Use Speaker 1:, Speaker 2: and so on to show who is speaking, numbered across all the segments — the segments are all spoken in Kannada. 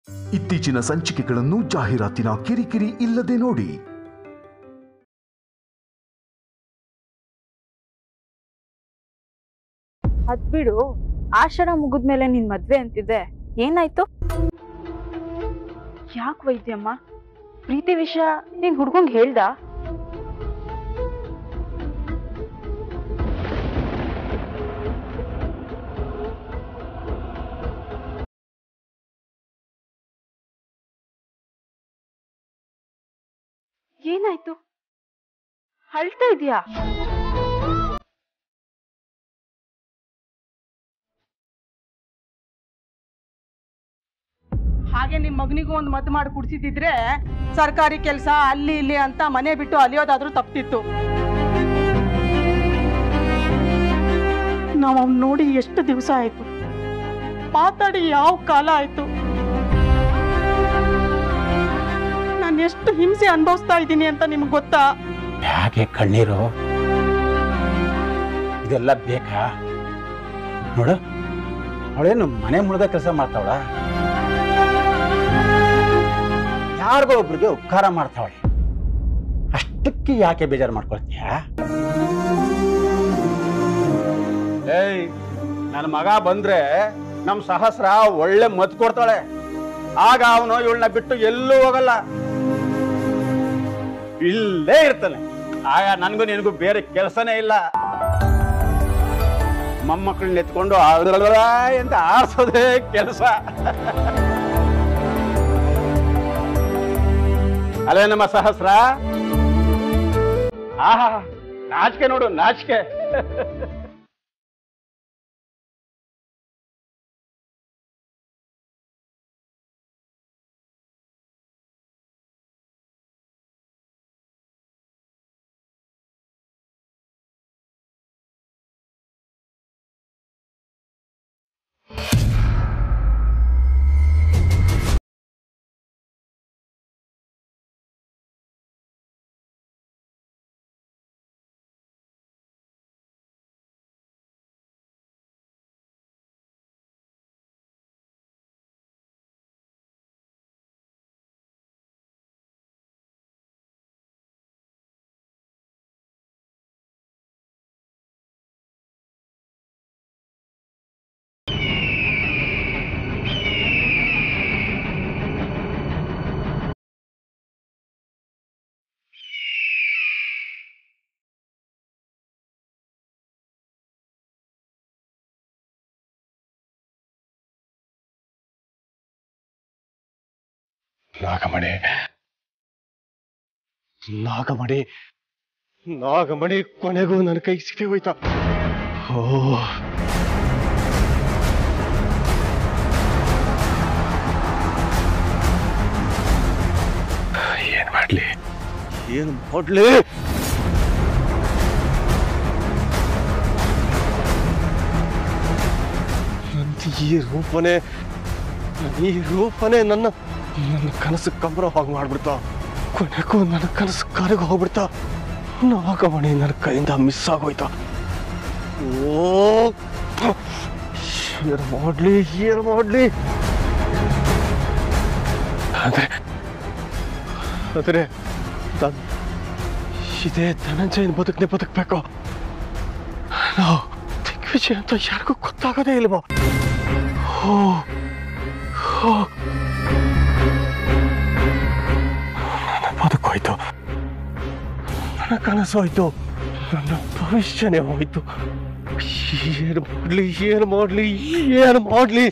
Speaker 1: ಇತ್ತೀಚಿನ ಸಂಚಿಕೆಗಳನ್ನು ಜಾಹೀರಾತಿನ ಕಿರಿಕಿರಿ ಇಲ್ಲದೆ ನೋಡಿ
Speaker 2: ಅದ್ ಬಿಡು ಆಷಾಢ ಮುಗಿದ್ಮೇಲೆ ನಿನ್ ಮದ್ವೆ ಅಂತಿದ್ದೆ ಏನಾಯ್ತು ಯಾಕೆ ವೈದ್ಯಮ್ಮ ಪ್ರೀತಿ ವಿಷಯ ನೀನ್ ಹುಡ್ಗಂಗ್ ಹೇಳ್ದ ಏನಾಯ್ತು ಅಳ್ತಾ ಇದೀಯಾ
Speaker 3: ಹಾಗೆ ನಿಮ್ ಮಗನಿಗೂ ಒಂದು ಮದ್ದು ಮಾಡಿ ಕುಡ್ಸಿದ್ರೆ ಸರ್ಕಾರಿ ಕೆಲಸ ಅಲ್ಲಿ ಇಲ್ಲಿ ಅಂತ ಮನೆ ಬಿಟ್ಟು ಅಲಿಯೋದಾದ್ರೂ ತಪ್ತಿತ್ತು ನಾವು ಅವ್ನ್ ನೋಡಿ ಎಷ್ಟು ದಿವಸ ಆಯ್ತು ಮಾತಾಡಿ ಯಾವ ಕಾಲ ಆಯ್ತು ನಾನು ಎಷ್ಟು ಹಿಂಸೆ ಅನುಭವಿಸ್ತಾ ಇದ್ದೀನಿ ಅಂತ ನಿಮ್ಗೆ ಗೊತ್ತಾ
Speaker 4: ಯಾಕೆ ಕಣ್ಣೀರು ಇದೆಲ್ಲ ಬೇಕಾ ನೋಡು ಅವಳೇನು ಮನೆ ಮುಳ್ದ ಕೆಲಸ ಮಾಡ್ತಾವಳ ಯಾರಿಗೋ ಒಬ್ರಿಗೆ ಉಪಕಾರ ಮಾಡ್ತಾವಳೆ ಅಷ್ಟಕ್ಕೆ ಯಾಕೆ ಬೇಜಾರು ಮಾಡ್ಕೊಳ್ತೀಯ ಏಯ್ ನನ್ನ ಮಗ ಬಂದ್ರೆ ನಮ್ ಸಹಸ್ರ ಒಳ್ಳೆ ಮತ್ ಕೊಡ್ತಾಳೆ ಆಗ ಅವನು ಇವಳನ್ನ ಬಿಟ್ಟು ಎಲ್ಲೂ ಹೋಗಲ್ಲ ಇಲ್ಲೇ ಇರ್ತಾನೆ ಆಗ ನನ್ಗೂ ನಿನಗೂ ಬೇರೆ ಕೆಲಸನೇ ಇಲ್ಲ ಮೊಮ್ಮಕ್ಕಳನ್ನ ಎತ್ಕೊಂಡು ಅಳಲ ಅಂತ ಆಡ್ಸೋದೇ ಕೆಲಸ ಅಲ್ಲೇ ನಮ್ಮ ಸಹಸ್ರ ಆಹಾ ನಾಚಿಕೆ ನೋಡು ನಾಚಿಕೆ
Speaker 5: ನಾಗಮಣಿ ನಾಗಮಣಿ ನಾಗಮಣಿ ಕೊನೆಗೂ ನನ್ನ ಕೈ ಸಿಕ್ಕಿ ಹೋಯ್ತಾ ಓ ಏನ್ ಮಾಡ್ಲಿ ಏನ್ ಮಾಡ್ಲಿ ನಂದು ಈ ರೂಪನೇ ಈ ರೂಪನೇ ನನ್ನ ನನ್ನ ಕನಸು ಕಂಬರೋ ಹಾಗೆ ಮಾಡ್ಬಿಡ್ತಾ ಕೊನೆಗೂ ನನ್ನ ಕನಸು ಕರಗ ಹೋಗ್ಬಿಡ್ತಾ ನಾಗಮಣಿ ನನ್ನ ಕೈಯಿಂದ ಮಿಸ್ ಆಗೋಯ್ತಾ ಓ ಏನು ಮಾಡ್ಲಿ ಏನು ಮಾಡ್ಲಿ ಆದ್ರೆ ಆದ್ರೆ ನಾನು ಇದೇ ಧನಂಜಯನ ಬದುಕನೆ ಬದುಕಬೇಕು ನಾವು ದಿಗ್ವಿಜಯ ಅಂತ ಯಾರಿಗೂ ಗೊತ್ತಾಗೋದೇ ಇಲ್ವಾ ಓ ಓ ನನ್ನ ಬದುಕೋಯ್ತು ನನ್ನ ಕನಸು ಹೋಯ್ತು ನನ್ನ ಭವಿಷ್ಯನೇ ಹೋಯ್ತು ಏನು ಮಾಡ್ಲಿ ಏನು ಮಾಡ್ಲಿ ಏನು ಮಾಡ್ಲಿ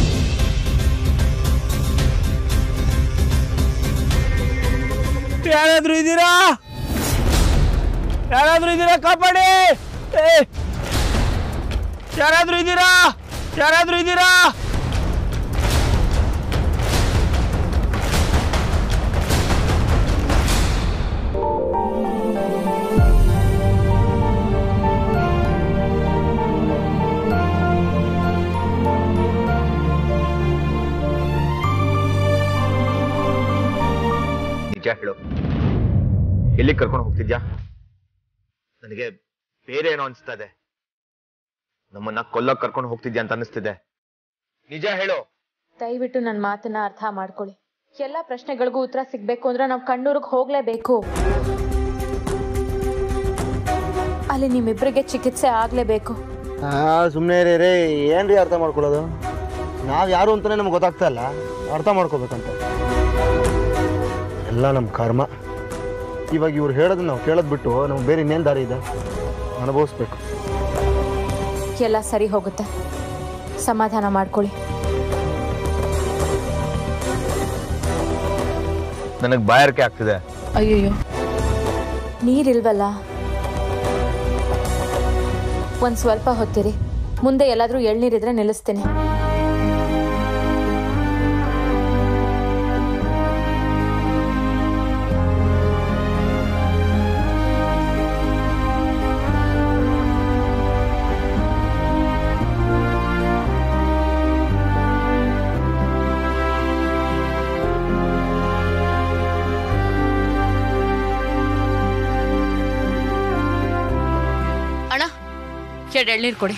Speaker 4: ಯಾರಾದ್ರೂ ಇದ್ದೀರಾ ಯಾರಾದ್ರೂ ಇದ್ದೀರಾ ಕಾಪಾಡಿ ಏ! ಯಾರಾದ್ರೂ ಇದ್ದೀರಾ ಯಾರಾದ್ರೂ ಇದ್ದೀರಾ
Speaker 6: ನಿಜ ಹೇಳು ಎಲ್ಲಿ ಕರ್ಕೊಂಡು ಹೋಗ್ತಿದ್ಯಾ ನನಗೆ ಬೇರೆ ಏನೋ ಅನ್ಸ್ತಾ ಇದೆ ನಮ್ಮನ್ನ ಕೊಲ್ಲಕ್ ಕರ್ಕೊಂಡು ಹೋಗ್ತಿದ್ಯಾ ಅಂತ ಅನಿಸ್ತಿದೆ ನಿಜ ಹೇಳು
Speaker 7: ದಯವಿಟ್ಟು ನನ್ನ ಮಾತನ್ನ ಅರ್ಥ ಮಾಡ್ಕೊಳ್ಳಿ ಎಲ್ಲ ಪ್ರಶ್ನೆಗಳಿಗೂ ಉತ್ತರ ಸಿಗ್ಬೇಕು ಅಂದ್ರೆ ನಾವು ಕಣ್ಣೂರಿಗೆ ಹೋಗ್ಲೇಬೇಕು ಅಲ್ಲಿ ನಿಮ್ಮಿಬ್ಬರಿಗೆ ಚಿಕಿತ್ಸೆ ಆಗ್ಲೇಬೇಕು
Speaker 8: ಸುಮ್ಮನೆ ರೀ ರೇ ಏನ್ರಿ ಅರ್ಥ ಮಾಡ್ಕೊಳ್ಳೋದು ನಾವು ಯಾರು ಅಂತಾನೆ ನಮ್ಗೆ ಗೊತ್ತಾಗ್ತಾ ಇಲ್ಲ ಅರ್ಥ ಮಾಡ್ಕೋಬೇಕಂತ ಎಲ್ಲ ನಮ್ಮ ಕರ್ಮ ಇವಾಗ ಇವ್ರು ಹೇಳೋದನ್ನ ನಾವು ಕೇಳೋದು ಬಿಟ್ಟು ನಮ್ಗೆ ಬೇರೆ ಇನ್ನೇನು ದಾರಿ ಇದೆ ಅನುಭವಿಸ್ಬೇಕು
Speaker 7: ಎಲ್ಲ ಸರಿ ಹೋಗುತ್ತೆ ಸಮಾಧಾನ ಮಾಡ್ಕೊಳ್ಳಿ
Speaker 6: ನನಗೆ ಬಾಯಾರಿಕೆ ಆಗ್ತಿದೆ
Speaker 7: ಅಯ್ಯಯ್ಯೋ ನೀರಿಲ್ವಲ್ಲ ಒಂದು ಸ್ವಲ್ಪ ಹೊತ್ತಿರಿ ಮುಂದೆ ಎಲ್ಲಾದರೂ ಎಳ್ನೀರಿದ್ರೆ ನಿಲ್ಲಿಸ್ತೀನಿ
Speaker 9: ಅಣ್ಣ ಎರಡು ಎಳ್ನೀರು ಕೊಡಿ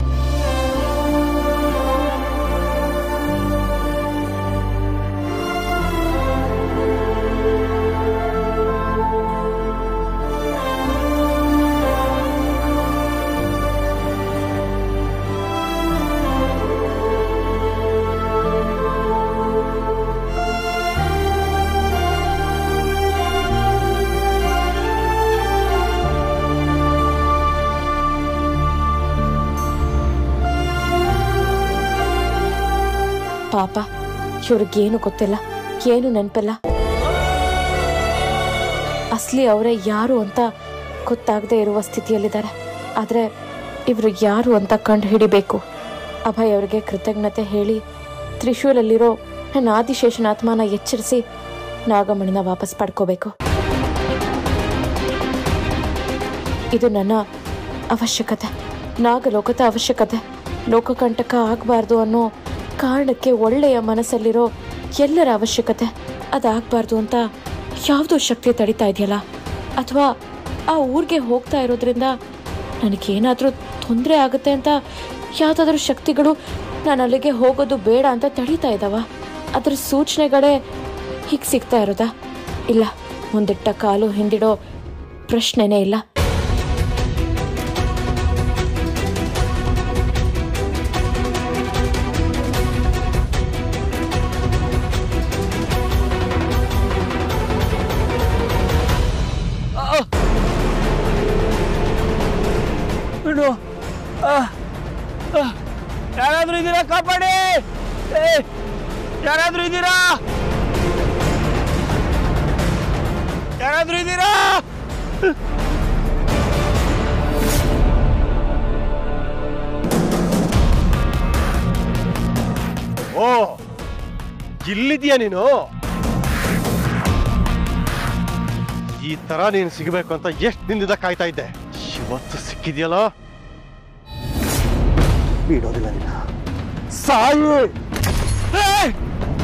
Speaker 7: ಪಾಪ ಇವ್ರಿಗೇನು ಗೊತ್ತಿಲ್ಲ ಏನು ನೆನಪಿಲ್ಲ ಅಸ್ಲಿ ಅವರೇ ಯಾರು ಅಂತ ಗೊತ್ತಾಗದೆ ಇರುವ ಸ್ಥಿತಿಯಲ್ಲಿದ್ದಾರೆ ಆದರೆ ಇವರು ಯಾರು ಅಂತ ಕಂಡು ಹಿಡಿಬೇಕು ಅಭಯ್ ಅವರಿಗೆ ಕೃತಜ್ಞತೆ ಹೇಳಿ ತ್ರಿಶೂಲಲ್ಲಿರೋ ನನ್ನ ಆದಿಶೇಷನ ಆತ್ಮನ ಎಚ್ಚರಿಸಿ ನಾಗಮಣಿನ ವಾಪಸ್ ಪಡ್ಕೋಬೇಕು ಇದು ನನ್ನ ಅವಶ್ಯಕತೆ ನಾಗಲೋಕದ ಅವಶ್ಯಕತೆ ಲೋಕಕಂಟಕ ಆಗಬಾರ್ದು ಅನ್ನೋ ಕಾರಣಕ್ಕೆ ಒಳ್ಳೆಯ ಮನಸ್ಸಲ್ಲಿರೋ ಎಲ್ಲರ ಅವಶ್ಯಕತೆ ಅದಾಗಬಾರ್ದು ಅಂತ ಯಾವುದೋ ಶಕ್ತಿ ತಡಿತಾ ಇದೆಯಲ್ಲ ಅಥವಾ ಆ ಊರಿಗೆ ಹೋಗ್ತಾ ಇರೋದ್ರಿಂದ ನನಗೇನಾದರೂ ತೊಂದರೆ ಆಗುತ್ತೆ ಅಂತ ಯಾವುದಾದ್ರೂ ಶಕ್ತಿಗಳು ನಾನು ಅಲ್ಲಿಗೆ ಹೋಗೋದು ಬೇಡ ಅಂತ ತಡೀತಾ ಇದ್ದಾವ ಅದ್ರ ಸೂಚನೆಗಳೇ ಹೀಗೆ ಸಿಗ್ತಾ ಇರೋದಾ ಇಲ್ಲ ಮುಂದಿಟ್ಟ ಕಾಲು ಹಿಂದಿಡೋ ಪ್ರಶ್ನೆನೇ ಇಲ್ಲ
Speaker 5: ಬಿಡು ಯಾರಾದ್ರೂ ಇದ್ದೀರಾ ಕಾಪಾಡಿ ಏ, ಯಾರಾದ್ರೂ ಇದ್ದೀರಾ ಯಾರಾದ್ರೂ ಇದ್ದೀರಾ ಓ ಇಲ್ಲಿದ್ಯಾ ನೀನು ಈ ತರ ನೀನು ಸಿಗಬೇಕು ಅಂತ ಎಷ್ಟು ದಿನದಿಂದ ಕಾಯ್ತಾ ಇದ್ದೆ ಇವತ್ತು ಸಿಕ್ಕಿದ್ಯಲ್ಲ ಬಿಡೋದಿಲ್ಲ ನಿನ್ನ ಸಾಯಿ ಏಯ್!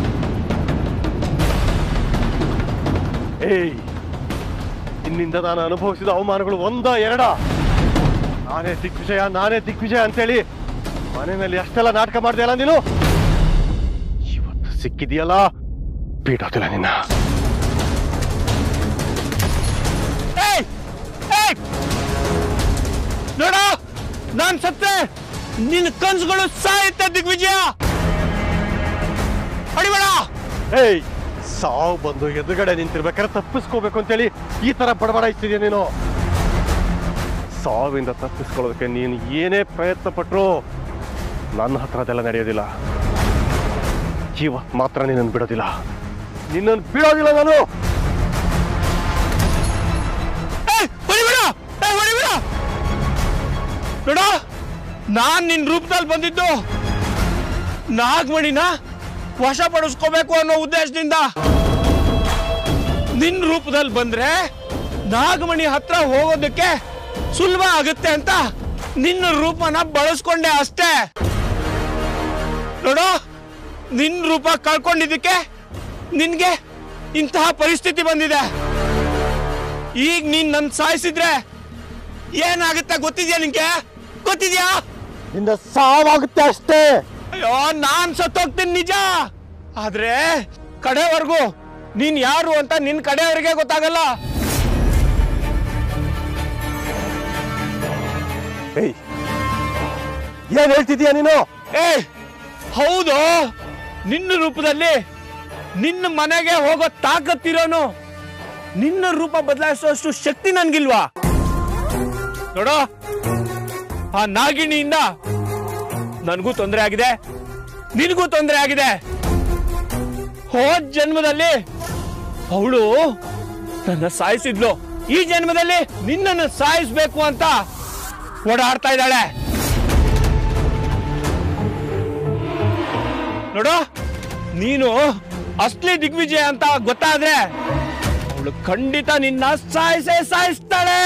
Speaker 5: ಏಯ್ ನಿನ್ನಿಂದ ನಾನು ಅನುಭವಿಸಿದ ಅವಮಾನಗಳು ಒಂದ ಎರಡ ನಾನೇ ದಿಗ್ವಿಜಯ ನಾನೇ ದಿಗ್ವಿಜಯ ಅಂತೇಳಿ ಮನೆಯಲ್ಲಿ ಅಷ್ಟೆಲ್ಲ ನಾಟಕ ಮಾಡ್ದೆಯಲ್ಲ ನೀನು ಇವತ್ತು ಸಿಕ್ಕಿದೆಯಲ್ಲ ಬಿಡೋದಿಲ್ಲ ನಿನ್ನ ಏಯ್! ಏಯ್! ನೋಡ ನಾನ್ ಸತ್ತೆ ನಿನ್ನ ಕನ್ಸುಗಳು ಸಾಯುತ್ತೆ ದಿಗ್ವಿಜಯ ಹೊಡಿಬೇಡ ಏಯ್ ಸಾವು ಬಂದು ಎದುರುಗಡೆ ನಿಂತಿರ್ಬೇಕಾದ್ರೆ ತಪ್ಪಿಸ್ಕೋಬೇಕು ಅಂತೇಳಿ ಈ ತರ ಬಡಬಡಾಯಿಸ್ತಿದ್ಯಾ ನೀನು ಸಾವಿಂದ ತಪ್ಪಿಸ್ಕೊಳ್ಳೋದಕ್ಕೆ ನೀನು ಏನೇ ಪ್ರಯತ್ನ ಪಟ್ರು ನನ್ನ ಹತ್ರ ಅದೆಲ್ಲ ನಡೆಯೋದಿಲ್ಲ ಇವತ್ತು ಮಾತ್ರ ನಿನ್ನನ್ನು ಬಿಡೋದಿಲ್ಲ ನಿನ್ನನ್ನು ಬಿಡೋದಿಲ್ಲ ನಾನು ಏಯ್, ಹೊಡಿಬೇಡ! ಏಯ್, ಹೊಡಿಬೇಡ! ನೋಡ ನಾನ್ ನಿನ್ ರೂಪದಲ್ಲಿ ಬಂದಿದ್ದು ನಾಗಮಣಿನ ವಶಪಡಿಸ್ಕೋಬೇಕು ಅನ್ನೋ ಉದ್ದೇಶದಿಂದ ನಿನ್ ರೂಪದಲ್ಲಿ ಬಂದ್ರೆ ನಾಗಮಣಿ ಹತ್ರ ಹೋಗೋದಕ್ಕೆ ಸುಲಭ ಆಗುತ್ತೆ ಅಂತ ನಿನ್ನ ರೂಪನ ಬಳಸ್ಕೊಂಡೆ ಅಷ್ಟೇ ನೋಡು ನಿನ್ ರೂಪ ಕಳ್ಕೊಂಡಿದ್ದಕ್ಕೆ ನಿನ್ಗೆ ಇಂತಹ ಪರಿಸ್ಥಿತಿ ಬಂದಿದೆ ಈಗ ನೀನ್ ನನ್ ಸಾಯಿಸಿದ್ರೆ ಏನಾಗುತ್ತೆ ಗೊತ್ತಿದ್ಯಾ ನಿಂಗೆ ಗೊತ್ತಿದ್ಯಾ
Speaker 8: ನಿಂದ ಸಾವಾಗುತ್ತೆ ಅಷ್ಟೇ
Speaker 5: ಅಯ್ಯೋ ನಾನ್ ಸತ್ತೋಗ್ತೀನಿ ನಿಜ ಆದ್ರೆ ಕಡೆವರೆಗೂ ನೀನ್ ಯಾರು ಅಂತ ನಿನ್ ಕಡೆಯವರಿಗೆ ಗೊತ್ತಾಗಲ್ಲ ಏಯ್ ಏನ್ ಹೇಳ್ತಿದೀಯ ನೀನು ಏ ಹೌದು ನಿನ್ನ ರೂಪದಲ್ಲಿ ನಿನ್ನ ಮನೆಗೆ ಹೋಗೋ ತಾಕತ್ತಿರೋನು ನಿನ್ನ ರೂಪ ಬದಲಾಯಿಸುವಷ್ಟು ಶಕ್ತಿ ನನ್ಗಿಲ್ವಾ ನೋಡೋ ಆ ನಾಗಿಣಿಯಿಂದ ನನಗೂ ತೊಂದರೆ ಆಗಿದೆ ನಿನಗೂ ತೊಂದರೆ ಆಗಿದೆ ಹೋದ್ ಜನ್ಮದಲ್ಲಿ ಅವಳು ನನ್ನ ಸಾಯಿಸಿದ್ಲು ಈ ಜನ್ಮದಲ್ಲಿ ನಿನ್ನನ್ನು ಸಾಯಿಸ್ಬೇಕು ಅಂತ ಓಡಾಡ್ತಾ ಇದ್ದಾಳೆ ನೋಡು ನೀನು ಅಸ್ಲಿ ದಿಗ್ವಿಜಯ ಅಂತ ಗೊತ್ತಾದ್ರೆ ಅವಳು ಖಂಡಿತ ನಿನ್ನ ಸಾಯಿಸೇ ಸಾಯಿಸ್ತಾಳೆ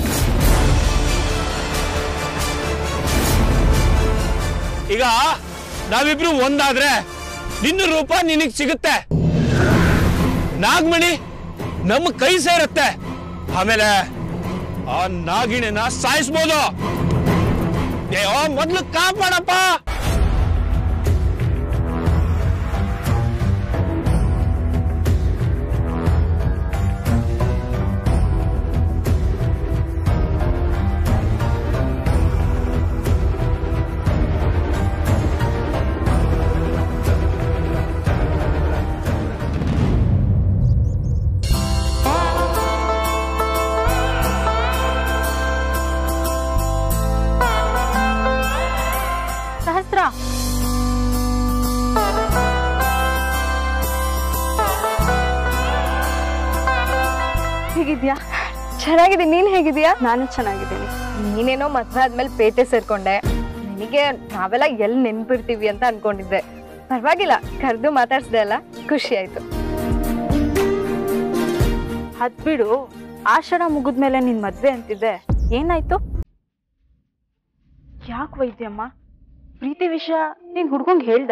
Speaker 5: ಈಗ ನಾವಿಬ್ರು ಒಂದಾದ್ರೆ ನಿನ್ನ ರೂಪ ನಿನಗ್ ಸಿಗುತ್ತೆ ನಾಗಮಣಿ ನಮ್ಮ ಕೈ ಸೇರುತ್ತೆ ಆಮೇಲೆ ಆ ನಾಗಿಣಿನ ಸಾಯಿಸ್ಬೋದು ಅಯ್ಯೋ ಮೊದ್ಲು ಕಾಪಾಡಪ್ಪ
Speaker 2: ಸಹಸ್ರ ಹೇಗಿದ್ಯಾ ಚೆನ್ನಾಗಿದ್ದೀನಿ ನೀನ್ ಹೇಗಿದ್ಯಾ ನಾನು ಚೆನ್ನಾಗಿದ್ದೀನಿ ನೀನೇನೋ ಮದ್ವೆ ಆದ್ಮೇಲೆ ಪೇಟೆ ಸೇರ್ಕೊಂಡೆ ನಿನಗೆ ನಾವೆಲ್ಲ ಎಲ್ಲಿ ನೆನ್ಪಿರ್ತೀವಿ ಅಂತ ಅನ್ಕೊಂಡಿದ್ದೆ ಪರವಾಗಿಲ್ಲ ಕರೆದು ಮಾತಾಡ್ಸ್ದೆ ಅಲ್ಲ ಖುಷಿ ಆಯ್ತು ಅದ್ ಬಿಡು ಆಷಾಢ ಮುಗಿದ್ಮೇಲೆ ನಿನ್ ಮದ್ವೆ ಅಂತಿದ್ದೆ ಏನಾಯ್ತು ಯಾಕೆ ವೈದ್ಯಮ್ಮ ಪ್ರೀತಿ ವಿಷಯ ನೀನ್ ಹುಡ್ಗಂಗ್ ಹೇಳ್ದ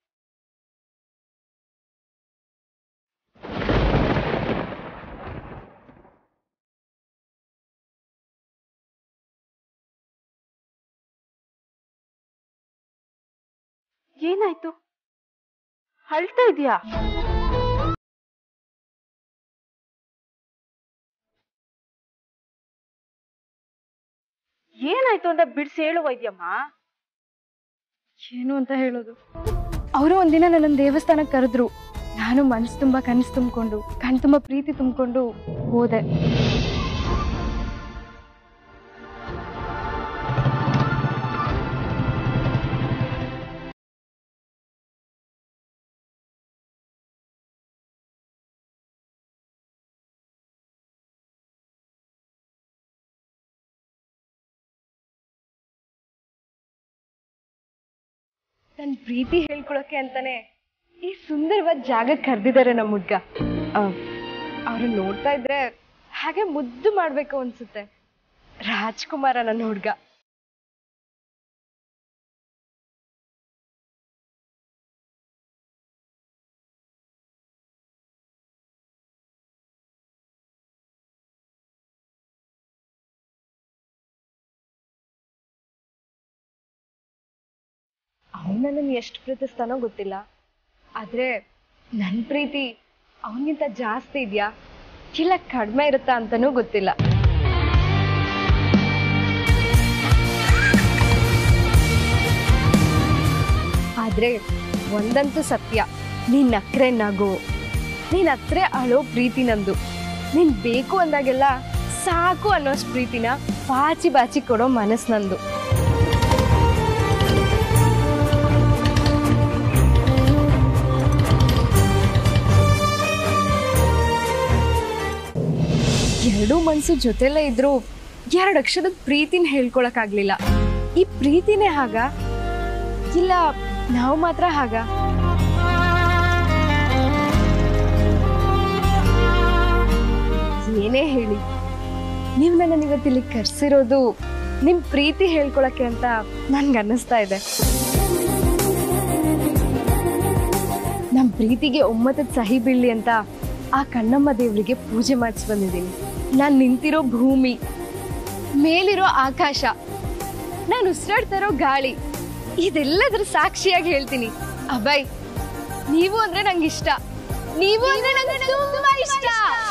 Speaker 2: ಏನಾಯ್ತು ಅಳ್ತಾ ಇದೀಯಾ ಏನಾಯ್ತು ಅಂತ ಬಿಡ್ಸಿ ಹೇಳು ವೈದ್ಯಮ್ಮ ಏನು ಅಂತ ಹೇಳೋದು ಅವರು ಒಂದಿನ ನನ್ನ ದೇವಸ್ಥಾನಕ್ಕೆ ಕರೆದ್ರು ನಾನು ಮನಸ್ಸು ತುಂಬಾ ಕನಸು ತುಂಬಿಕೊಂಡು ಕಣ್ ತುಂಬಾ ಪ್ರೀತಿ ತುಂಬಿಕೊಂಡು ಹೋದೆ ನನ್ನ ಪ್ರೀತಿ ಹೇಳ್ಕೊಳಕ್ಕೆ ಅಂತಾನೆ ಈ ಸುಂದರವಾದ ಜಾಗಕ್ಕೆ ಕರೆದಿದ್ದಾರೆ ನಮ್ಮ ಹುಡ್ಗ ಅವ್ರು ನೋಡ್ತಾ ಇದ್ರೆ ಹಾಗೆ ಮುದ್ದು ಮಾಡ್ಬೇಕು ಅನ್ಸುತ್ತೆ ರಾಜ್ಕುಮಾರ ನನ್ನ ಹುಡ್ಗ ಅವನನ್ನು ಎಷ್ಟು ಪ್ರೀತಿಸ್ತಾನೋ ಗೊತ್ತಿಲ್ಲ ಆದ್ರೆ ನನ್ನ ಪ್ರೀತಿ ಅವನಿಗಿಂತ ಜಾಸ್ತಿ ಇದೆಯಾ ಇಲ್ಲ ಕಡಿಮೆ ಇರುತ್ತಾ ಅಂತನೂ ಗೊತ್ತಿಲ್ಲ ಆದ್ರೆ ಒಂದಂತೂ ಸತ್ಯ ನೀನ್ ನಕ್ರೆ ನಗು ನೀನ್ ಹತ್ರ ಅಳೋ ಪ್ರೀತಿ ನಂದು ನೀನ್ ಬೇಕು ಅಂದಾಗೆಲ್ಲ ಸಾಕು ಅನ್ನೋಷ್ಟು ಪ್ರೀತಿನ ಬಾಚಿ ಬಾಚಿ ಕೊಡೋ ಮನಸ್ಸು ನಂದು ಎರಡೂ ಮನ್ಸು ಜೊತೆಲೇ ಇದ್ರು ಎರಡು ಅಕ್ಷರದ ಪ್ರೀತಿನ ಹೇಳ್ಕೊಳಕ್ಕಾಗ್ಲಿಲ್ಲ ಈ ಪ್ರೀತಿನೇ ಹಾಗ ಇಲ್ಲ ನಾವು ಮಾತ್ರ ಹಾಗ ಏನೇ ಹೇಳಿ ನೀವು ನನ್ನ ಇವತ್ತು ಇಲ್ಲಿ ಕರ್ಸಿರೋದು ನಿಮ್ ಪ್ರೀತಿ ಹೇಳ್ಕೊಳಕ್ಕೆ ಅಂತ ನನ್ಗೆ ಅನ್ನಿಸ್ತಾ ಇದೆ ನಮ್ ಪ್ರೀತಿಗೆ ಒಮ್ಮತದ ಸಹಿ ಬೀಳ್ಲಿ ಅಂತ ಆ ಕಣ್ಣಮ್ಮ ದೇವರಿಗೆ ಪೂಜೆ ಮಾಡಿಸಿ ಬಂದಿದ್ದೀನಿ ನಾನು ನಿಂತಿರೋ ಭೂಮಿ ಮೇಲಿರೋ ಆಕಾಶ ನಾನು ಉಸಿರಾಡ್ತಾ ಇರೋ ಗಾಳಿ ಇದೆಲ್ಲದ್ರ ಸಾಕ್ಷಿಯಾಗಿ ಹೇಳ್ತೀನಿ ಅಭಯ್ ನೀವು ಅಂದ್ರೆ ನಂಗೆ ಇಷ್ಟ ನೀವು ಅಂದ್ರೆ ನಂಗೆ ತುಂಬಾ ಇಷ್ಟ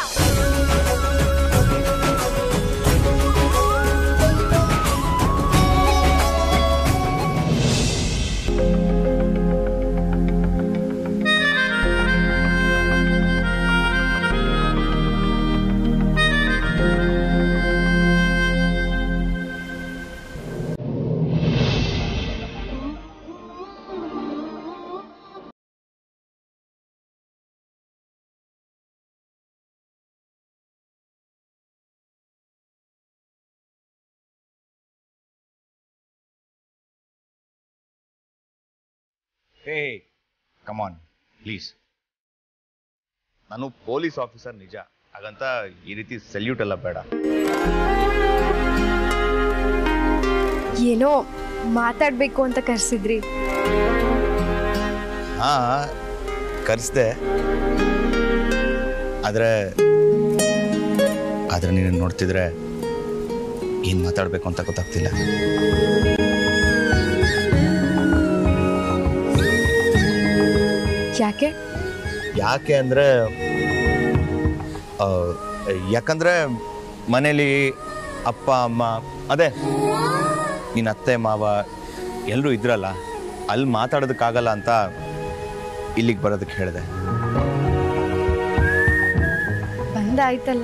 Speaker 6: ಹೇ ಕಮಾನ್ ಪ್ಲೀಸ್ ನಾನು ಪೊಲೀಸ್ ಆಫೀಸರ್ ನಿಜ ಹಾಗಂತ ಈ ರೀತಿ ಸಲ್ಯೂಟ್ ಎಲ್ಲ ಬೇಡ
Speaker 2: ಏನೋ ಮಾತಾಡ್ಬೇಕು ಅಂತ ಕರ್ಸಿದ್ರಿ
Speaker 6: ಹಾ ಕರೆಸ್ದೆ ಆದರೆ ಆದರೆ ನೀನು ನೋಡ್ತಿದ್ರೆ ಏನು ಮಾತಾಡಬೇಕು ಅಂತ ಗೊತ್ತಾಗ್ತಿಲ್ಲ
Speaker 2: ಯಾಕೆ
Speaker 6: ಯಾಕೆ ಅಂದರೆ ಯಾಕಂದರೆ ಮನೇಲಿ ಅಪ್ಪ ಅಮ್ಮ ಅದೇ ನಿನ್ನ ಅತ್ತೆ ಮಾವ ಎಲ್ಲರೂ ಇದ್ರಲ್ಲ ಅಲ್ಲಿ ಮಾತಾಡೋದಕ್ಕಾಗಲ್ಲ ಅಂತ ಇಲ್ಲಿಗೆ ಬರೋದಕ್ಕೆ ಹೇಳಿದೆ
Speaker 2: ಬಂದಾಯ್ತಲ್ಲ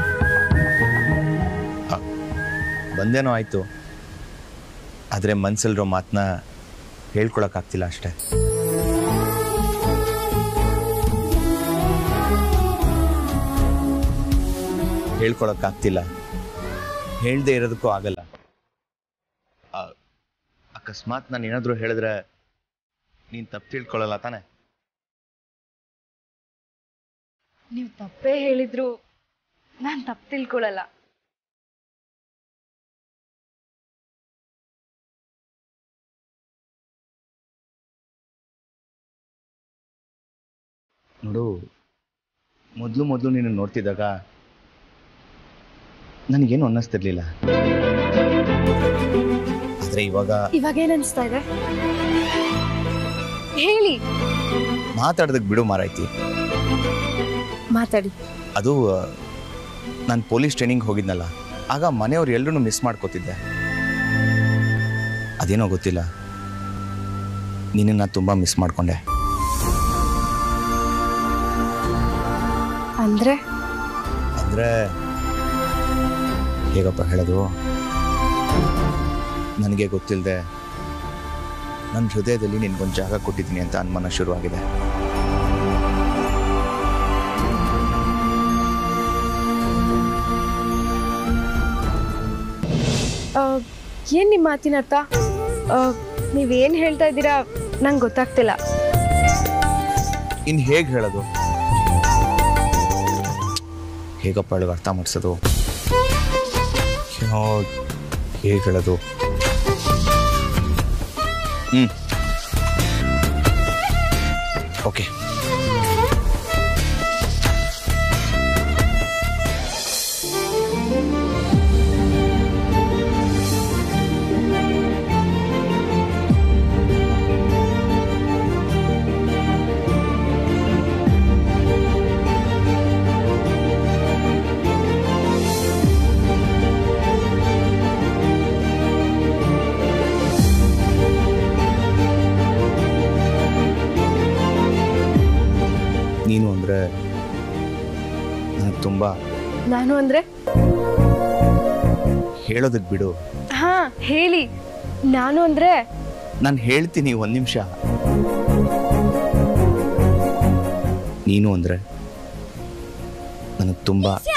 Speaker 6: ಬಂದೇನೋ ಆಯಿತು ಆದರೆ ಮನ್ಸಲ್ಲಿರೋ ಮಾತನ್ನ ಹೇಳ್ಕೊಳಕ್ಕಾಗ್ತಿಲ್ಲ ಅಷ್ಟೇ ಹೇಳ್ಕೊಳಕ್ಕಾಗ್ತಿಲ್ಲ ಹೇಳ್ದೆ ಇರೋದಕ್ಕೂ ಆಗಲ್ಲ ಆ, ಅಕಸ್ಮಾತ್ ನಾನು ಏನಾದರೂ ಹೇಳಿದ್ರೆ ನೀನು ತಪ್ಪು ತಿಳ್ಕೊಳ್ಳಲ್ಲ ತಾನೆ
Speaker 2: ನೀವು ತಪ್ಪೇ ಹೇಳಿದ್ರು ನಾನು ತಪ್ಪು ತಿಳ್ಕೊಳಲ್ಲ
Speaker 6: ನೋಡು ಮೊದಲು ಮೊದಲು ನೀನು ನೋಡ್ತಿದ್ದಾಗ ನನಗೇನು ಅನ್ನಿಸ್ತಿರ್ಲಿಲ್ಲ ಆದರೆ ಇವಾಗ
Speaker 2: ಇವಾಗ ಏನ್ ಅನ್ಸ್ತಾ ಇದೆ ಹೇಳಿ
Speaker 6: ಮಾತಾಡೋದಕ್ಕೆ ಬಿಡು ಮಾರಾಯ್ತಿ
Speaker 2: ಮಾತಾಡಿ
Speaker 6: ಅದು ನಾನು ಪೊಲೀಸ್ ಟ್ರೈನಿಂಗ್ ಹೋಗಿದ್ನಲ್ಲ ಆಗ ಮನೆಯವ್ರು ಎಲ್ಲರೂ ಮಿಸ್ ಮಾಡ್ಕೋತಿದ್ದೆ ಅದೇನೋ ಗೊತ್ತಿಲ್ಲ ನಿನ್ನನ್ನು ತುಂಬ ಮಿಸ್ ಮಾಡ್ಕೊಂಡೆ
Speaker 2: ಅಂದ್ರೆ
Speaker 6: ಅಂದರೆ ಹೇಗಪ್ಪ ಹೇಳೋದು ನನಗೆ ಗೊತ್ತಿಲ್ಲದೆ ನನ್ನ ಹೃದಯದಲ್ಲಿ ನಿನ್ಗೊಂದು ಜಾಗ ಕೊಟ್ಟಿದ್ದೀನಿ ಅಂತ ಅನುಮಾನ ಶುರುವಾಗಿದೆ
Speaker 2: ಆ, ಏನ್ ನಿಮ್ಮ ಮಾತಿನ ಅರ್ಥ ಆ, ನೀವೇನ್ ಹೇಳ್ತಾ ಇದ್ದೀರಾ ನಂಗೆ ಗೊತ್ತಾಗ್ತಿಲ್ಲ
Speaker 6: ಇನ್ನು ಹೇಗೆ ಹೇಳೋದು ಹೇಗಪ್ಪ ಹೇಳೋದು ಅರ್ಥ ಮಾಡಿಸೋದು ಹೇಗೆ ಹೇಳೋದು ಹ್ಞೂ ಓಕೆ ನೀನು ಅಂದರೆ ನನಗೆ ತುಂಬ
Speaker 2: ನಾನು ಅಂದ್ರೆ
Speaker 6: ಹೇಳೋದಕ್ಕೆ ಬಿಡು
Speaker 2: ಹಾ ಹೇಳಿ ನಾನು ಅಂದ್ರೆ
Speaker 6: ನಾನು ಹೇಳ್ತೀನಿ ಒಂದು ನಿಮಿಷ ನೀನು ಅಂದರೆ ನನಗೆ ತುಂಬ